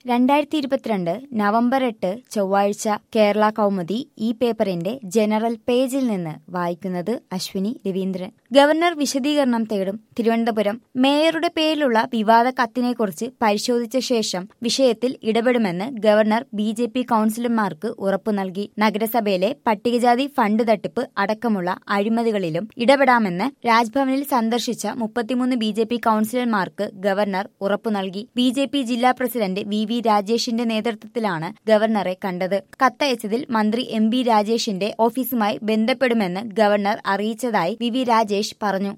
രണ്ടായിരത്തി ഇരുപത്തിരണ്ട് നവംബർ എട്ട് ചൊവ്വാഴ്ച കേരള കൗമുദി ഈ പേപ്പറിന്റെ ജനറൽ പേജിൽ നിന്ന് വായിക്കുന്നത് അശ്വിനി രവീന്ദ്രൻ ഗവർണർ വിശദീകരണം തേടും തിരുവനന്തപുരം മേയറുടെ പേരിലുള്ള വിവാദ കത്തിനെക്കുറിച്ച് പരിശോധിച്ച ശേഷം വിഷയത്തിൽ ഇടപെടുമെന്ന് ഗവർണർ ബി ജെ പി കൌൺസിലർമാർക്ക് ഉറപ്പു നൽകി നഗരസഭയിലെ പട്ടികജാതി ഫണ്ട് തട്ടിപ്പ് അടക്കമുള്ള അഴിമതികളിലും ഇടപെടാമെന്ന് രാജ്ഭവനിൽ സന്ദർശിച്ച മുപ്പത്തിമൂന്ന് ബി ജെ പി കൌൺസിലർമാർക്ക് ഗവർണർ ഉറപ്പു നൽകി ബി ജെ പി ജില്ലാ പ്രസിഡന്റ് വി വി രാജേഷിന്റെ നേതൃത്വത്തിലാണ് ഗവർണറെ കണ്ടത് കത്തയച്ചതിൽ മന്ത്രി എം ബി രാജേഷിന്റെ ഓഫീസുമായി ബന്ധപ്പെടുമെന്ന് ഗവർണർ അറിയിച്ചതായി വി വി രാജേഷ് പറഞ്ഞു